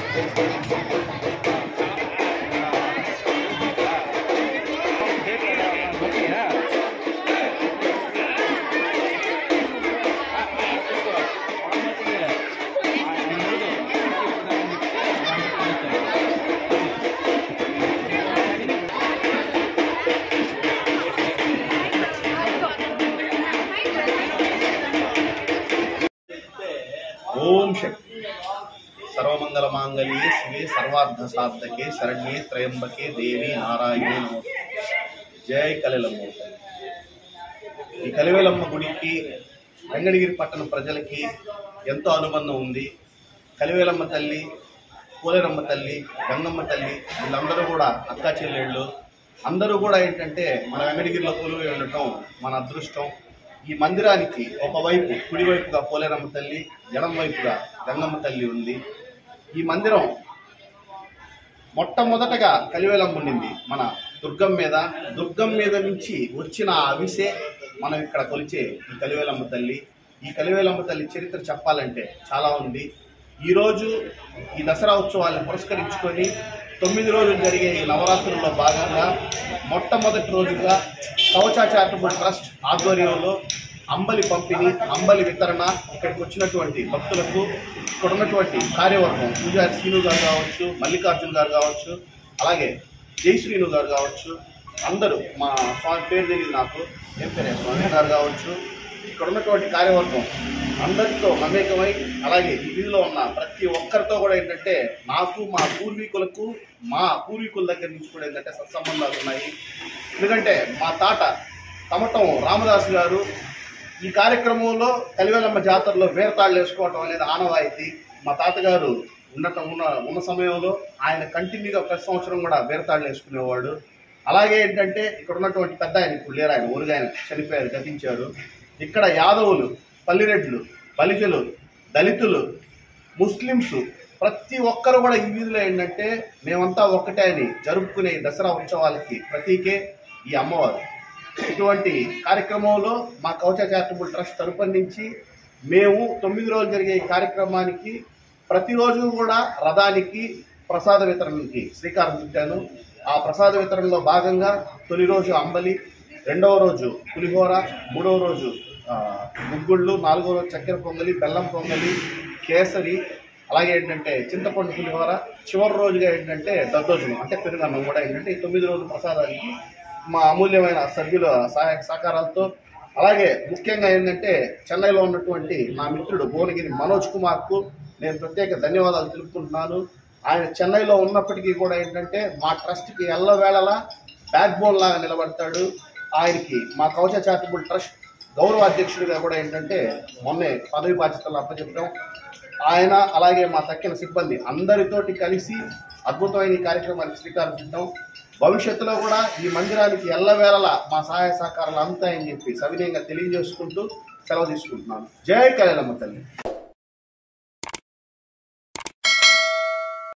ఓం శక్తి సర్వమంగళ మాంగళ్యే శివే సర్వార్థ సాధకే శరణ్యే త్రయంబకే దేవి నారాయణే నమస్తే జై కలిలమ్మ ఈ కలివేలమ్మ గుడికి వెంగళగిరి పట్టణ ప్రజలకి ఎంతో అనుబంధం ఉంది కలివేలమ్మ తల్లి పోలేరమ్మ తల్లి గంగమ్మ తల్లి వీళ్ళందరూ కూడా అక్కా చెల్లెళ్ళు అందరూ కూడా ఏంటంటే మన వెంగళగిరిలో కొలువై ఉండటం మన అదృష్టం ఈ మందిరానికి ఒకవైపు కుడివైపుగా పోలేరమ్మ తల్లి ఎడం వైపుగా గంగమ్మ తల్లి ఉంది ఈ మందిరం మొట్టమొదటగా కలివేలమ్మ ఉండింది మన దుర్గం మీద దుర్గం మీద నుంచి వచ్చిన ఆ అవిసే మనం ఇక్కడ కొలిచే ఈ కలివేలమ్మ తల్లి ఈ కలివేలమ్మ తల్లి చరిత్ర చెప్పాలంటే చాలా ఉంది ఈరోజు ఈ దసరా ఉత్సవాలను పురస్కరించుకొని తొమ్మిది రోజులు జరిగే ఈ నవరాత్రుల్లో భాగంగా మొట్టమొదటి రోజుగా కవచా చారిటబుల్ ట్రస్ట్ ఆధ్వర్యంలో అంబలి పంపిణీ అంబలి వితరణ ఇక్కడికి వచ్చినటువంటి భక్తులకు ఇక్కడ ఉన్నటువంటి కార్యవర్గం పూజారి శ్రీను గారు కావచ్చు మల్లికార్జున్ గారు కావచ్చు అలాగే జై శ్రీను గారు కావచ్చు అందరూ మా స్వామి పేరు తెలియదు నాకు ఏం పేరు స్వామి గారు కావచ్చు ఇక్కడ ఉన్నటువంటి కార్యవర్గం అందరితో మమేకమై అలాగే ఈ వీధిలో ఉన్న ప్రతి ఒక్కరితో కూడా ఏంటంటే నాకు మా పూర్వీకులకు మా పూర్వీకుల దగ్గర నుంచి కూడా ఏంటంటే సత్సంబంధాలు ఉన్నాయి ఎందుకంటే మా తాత తమటం రామదాసు గారు ఈ కార్యక్రమంలో కలివేలమ్మ జాతరలో వేరతాళ్ళు వేసుకోవటం అనేది ఆనవాయితీ మా తాతగారు ఉండటం ఉన్న ఉన్న సమయంలో ఆయన కంటిన్యూగా ప్రతి సంవత్సరం కూడా వేరతాళ్ళు వేసుకునేవాడు అలాగే ఏంటంటే ఇక్కడ ఉన్నటువంటి పెద్ద ఆయన ఇప్పుడు లేరు ఆయన ఊరుగా ఆయన చనిపోయారు గతించారు ఇక్కడ యాదవులు పల్లిరెడ్లు బలిజలు దళితులు ముస్లిమ్స్ ప్రతి ఒక్కరు కూడా ఈ వీధిలో ఏంటంటే మేమంతా ఒక్కటే అని జరుపుకునే ఈ దసరా ఉత్సవాలకి ప్రతీకే ఈ అమ్మవారు ఇటువంటి కార్యక్రమంలో మా కవచ చారిటబుల్ ట్రస్ట్ తరపు నుంచి మేము తొమ్మిది రోజులు జరిగే ఈ కార్యక్రమానికి ప్రతిరోజు కూడా రథానికి ప్రసాద వితరణకి శ్రీకారం చుట్టాను ఆ ప్రసాద వితరణలో భాగంగా తొలి రోజు అంబలి రెండవ రోజు పులిహోర మూడవ రోజు ఆ, గుగ్గుళ్ళు నాలుగో రోజు చక్కెర పొంగలి బెల్లం పొంగలి కేసరి అలాగే ఏంటంటే చింతపండు పులిహోర చివరి రోజుగా ఏంటంటే దద్దోజనం అంటే పెరుగన్నం కూడా ఏంటంటే ఈ తొమ్మిది రోజుల ప్రసాదానికి మా అమూల్యమైన సభ్యుల సహాయ సహకారాలతో అలాగే ముఖ్యంగా ఏంటంటే చెన్నైలో ఉన్నటువంటి నా మిత్రుడు భువనగిరి మనోజ్ కుమార్కు నేను ప్రత్యేక ధన్యవాదాలు తెలుపుకుంటున్నాను ఆయన చెన్నైలో ఉన్నప్పటికీ కూడా ఏంటంటే మా ట్రస్ట్కి ఎల్లవేళలా బ్యాక్ బోన్ లాగా నిలబడతాడు ఆయనకి మా కవచ చారిటబుల్ ట్రస్ట్ గౌరవ అధ్యక్షుడిగా కూడా ఏంటంటే మొన్నే పదవి బాధ్యతలు అప్పచెప్పాం ఆయన అలాగే మా తక్కిన సిబ్బంది అందరితోటి కలిసి అద్భుతమైన ఈ కార్యక్రమానికి శ్రీకారం చుట్టాం భవిష్యత్తులో కూడా ఈ మందిరానికి ఎల్లవేళలా మా సహాయ సహకారాలు అందుతాయని చెప్పి సవినయంగా తెలియజేసుకుంటూ సెలవు తీసుకుంటున్నాను జై కళ్యాణమ్మ తల్లి